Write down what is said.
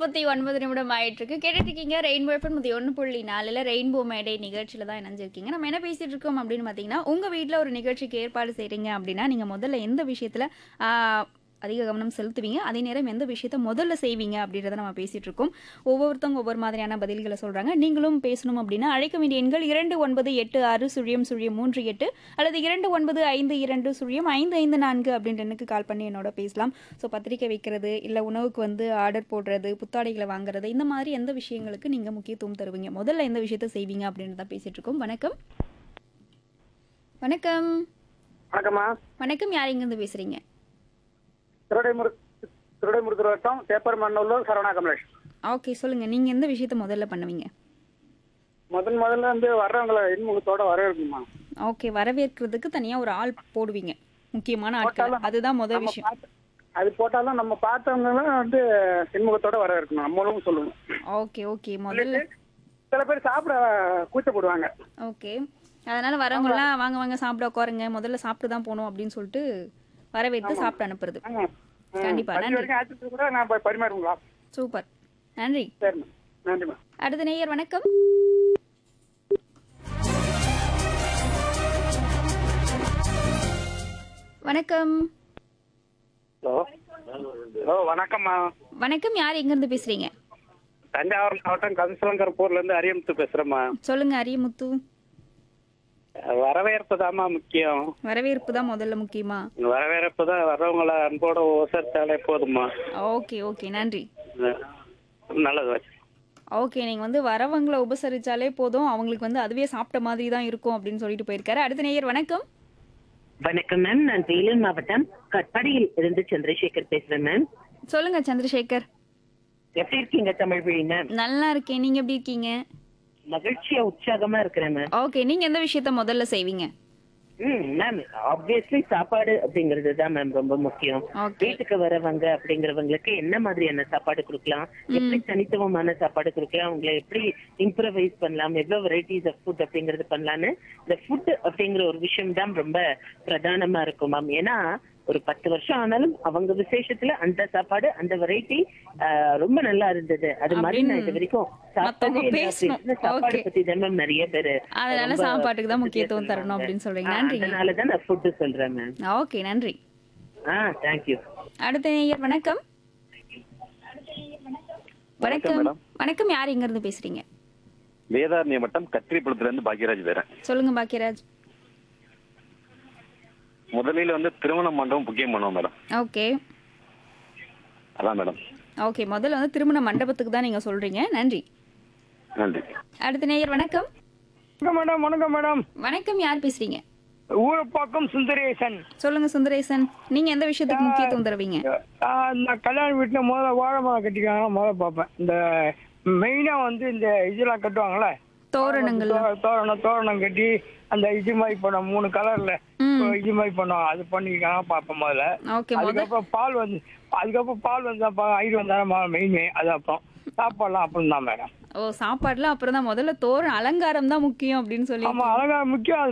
முப்பத்தி ஒன்பது நிமிடம் ஆயிட்டு இருக்கு கேட்டுட்டு இருக்கீங்க ரெயின்போ எஃப்எம் முப்பத்தி ஒன்று புள்ளி நாலுல ரெயின்போ மேடை நிகழ்ச்சியில தான் இணைஞ்சிருக்கீங்க நம்ம என்ன பேசிட்டு இருக்கோம் அப்படின்னு பார்த்தீங்கன்னா உங்க வீட்டில் ஒரு நிகழ்ச்சிக்கு ஏற்பாடு செய்றீங்க அப்படின்னா நீங்க முதல்ல எந்த விஷயத்துல ஆஹ், அதிக கவனம் செலுத்துவீங்க அதே நேரம் எந்த விஷயத்த முதல்ல செய்வீங்க அப்படின்றத நம்ம பேசிட்டு இருக்கோம் ஒவ்வொருத்தவங்க ஒவ்வொரு மாதிரியான பதில்களை சொல்றாங்க நீங்களும் பேசணும் அப்படின்னா அழைக்க வேண்டிய எண்கள் இரண்டு ஒன்பது எட்டு ஆறு சுழியம் சுழியம் மூன்று எட்டு அல்லது இரண்டு ஒன்பது ஐந்து இரண்டு சுழியம் ஐந்து ஐந்து நான்கு அப்படின்ற எண்ணுக்கு கால் பண்ணி என்னோட பேசலாம் ஸோ பத்திரிக்கை வைக்கிறது இல்லை உணவுக்கு வந்து ஆர்டர் போடுறது புத்தாடைகளை வாங்குறது இந்த மாதிரி எந்த விஷயங்களுக்கு நீங்கள் முக்கியத்துவம் தருவீங்க முதல்ல எந்த விஷயத்த செய்வீங்க அப்படின்னு தான் பேசிட்டு இருக்கோம் வணக்கம் வணக்கம் வணக்கம்மா வணக்கம் யார் இங்கேருந்து பேசுறீங்க திருடைமுரு திருடைமுருத்தூர் வட்டம் பேப்பர் மண்ணூர் சரவணா கமலேஷ் ஓகே சொல்லுங்க நீங்க எந்த விஷயத்த முதல்ல பண்ணுவீங்க முதன் முதல்ல வந்து வர்றவங்களை இன்முகத்தோட வரவேற்கணுமா ஓகே வரவேற்கிறதுக்கு தனியா ஒரு ஆள் போடுவீங்க முக்கியமான ஆட்கள் போட்டாலும் அதுதான் முதல் நம்ம விஷயம் பார்த்த- அது போட்டாலும் நம்ம பார்த்தவங்களும் வந்து இன்முகத்தோட வரவேற்கணும் நம்மளும் சொல்லணும் ஓகே ஓகே முதல்ல சில பேர் சாப்பிட கூச்சப்படுவாங்க ஓகே அதனால வரவங்கலாம் வாங்க வாங்க சாப்பிட உட்காருங்க முதல்ல சாப்பிட்டு தான் போகணும் அப்படின்னு சொல்லிட்டு வரவேற்று சாப்பிட்டு அனுப்புறது ஆமா. ம். கண்டிப்பா, பள்ளி நன்றி. வரைக்கும் ஆச்சுட்டு கூட நான் போய் பரிமாறுங்களா சூப்பர் நன்றி சரிம்மா நன்றிம்மா அடுத்த நேயர் வணக்கம் வணக்கம் ஹலோ ஹலோ வணக்கம்மா வணக்கம் யார் எங்கிருந்து பேசுறீங்க தஞ்சாவூர் மாவட்டம் கம்சலங்கர்பூர்ல இருந்து அரியமுத்து பேசுறேம்மா சொல்லுங்க அரியமுத்து வரவேற்பு தாம்மா முக்கியம் வரவேற்பு தான் முதல்ல முக்கியமா வரவேற்பு தான் வர்றவங்கள அன்போட உசரித்தாலே போதுமா ஓகே ஓகே நன்றி நல்லது வச்சு ஓகே நீங்க வந்து வரவங்களை உபசரிச்சாலே போதும் அவங்களுக்கு வந்து அதுவே சாப்பிட்ட மாதிரி தான் இருக்கும் அப்படின்னு சொல்லிட்டு போயிருக்காரு அடுத்த நேயர் வணக்கம் வணக்கம் மேம் நான் வேலூர் மாவட்டம் கட்பாடியில் இருந்து சந்திரசேகர் பேசுறேன் மேம் சொல்லுங்க சந்திரசேகர் எப்படி இருக்கீங்க தமிழ் வழி மேம் நல்லா இருக்கேன் நீங்க எப்படி இருக்கீங்க மகிழ்ச்சியா உற்சாகமா இருக்கிறேன் மேம் ஓகே நீங்க எந்த விஷயத்த முதல்ல செய்வீங்க ம் மேம் ஆப்வியஸ்லி சாப்பாடு அப்படிங்கிறது தான் மேம் ரொம்ப முக்கியம் ஓகே வீட்டுக்கு வரவங்க அப்படிங்கிறவங்களுக்கு என்ன மாதிரியான சாப்பாடு கொடுக்கலாம் எப்படி தனித்துவமான சாப்பாடு கொடுக்கலாம் அவங்களை எப்படி இம்ப்ரவைஸ் பண்ணலாம் எவ்வளவு வெரைட்டிஸ் ஆஃப் ஃபுட் அப்படிங்கறது பண்ணலாம்னு இந்த ஃபுட் அப்படிங்கிற ஒரு விஷயம் தான் ரொம்ப பிரதானமா இருக்கும் மேம் ஏன்னா ஒரு பத்து வருஷம் ஆனாலும் அவங்க விசேஷத்துல அந்த சாப்பாடு அந்த வெரைட்டி ரொம்ப நல்லா இருந்தது அது மாதிரி நான் இது வரைக்கும் சாப்பிட்டதே மத்தவங்க இல்லை பேசணும். அப்படின்னு சாப்பாடு Okay. பத்தி தான் மேம் நிறைய பேரு அதனால ரொம்ப சாப்பாட்டுக்கு தான் பத்தி முக்கியத்துவம் சொல்லுவாங்க. தரணும் அப்படின்னு சொல்றீங்க ஆ, நன்றிங்க அதனாலதான் நான் ஃபுட்டு சொல்றேன் மேம் ஓகே நன்றி ஆ தேங்க்யூ அடுத்த நேயர் வணக்கம் வணக்கம் மேடம். வணக்கம் யார் எங்க இருந்து பேசுறீங்க வேதாரண்ய மட்டம் கத்திரிப்புலத்துல இருந்து பாக்யராஜ் பேரன் சொல்லுங்க பாக்கியராஜ் முதலில் வந்து திருமண மண்டபம் புக்கிங் பண்ணுவோம் மேடம் ஓகே அதான் மேடம் ஓகே முதல்ல வந்து திருமண மண்டபத்துக்கு தான் நீங்க சொல்றீங்க நன்றி நன்றி அடுத்த நேயர் வணக்கம் வணக்கம் மேடம் வணக்கம் மேடம் வணக்கம் யார் பேசுறீங்க ஊரப்பாக்கம் சுந்தரேசன் சொல்லுங்க சுந்தரேசன் நீங்க எந்த விஷயத்துக்கு முக்கியத்துவம் தருவீங்க ஆஹ் இந்த கல்யாண வீட்டுல முதல்ல வாழை மரம் கட்டிக்காங்க முதல்ல பார்ப்பேன் இந்த மெயினா வந்து இந்த இதெல்லாம் கட்டுவாங்கல்ல தோரணங்கள் தோ- தோரணம் தோரணம் கட்டி அந்த இது மாதிரி பண்ணோம் மூணு கலர்ல ம். இது மாதிரி பண்ணோம் அது பண்ணிருக்காங்க பார்ப்போம் முதல்ல ஓகே முத அதுக்கப்புறம் பால் வந்து அதுக்கப்புறம் பால் வந்து அப்ப ஐடு வந்தாலும் மெயின் அது அப்புறம் சாப்பாடுலாம் அப்புறம் தான் மேடம் ஓ சாப்பாடுல அப்புறம் தான் முதல்ல தோரண அலங்காரம் தான் முக்கியம் அப்படின்னு சொல்லி ஆமா அழகா முக்கியம் அது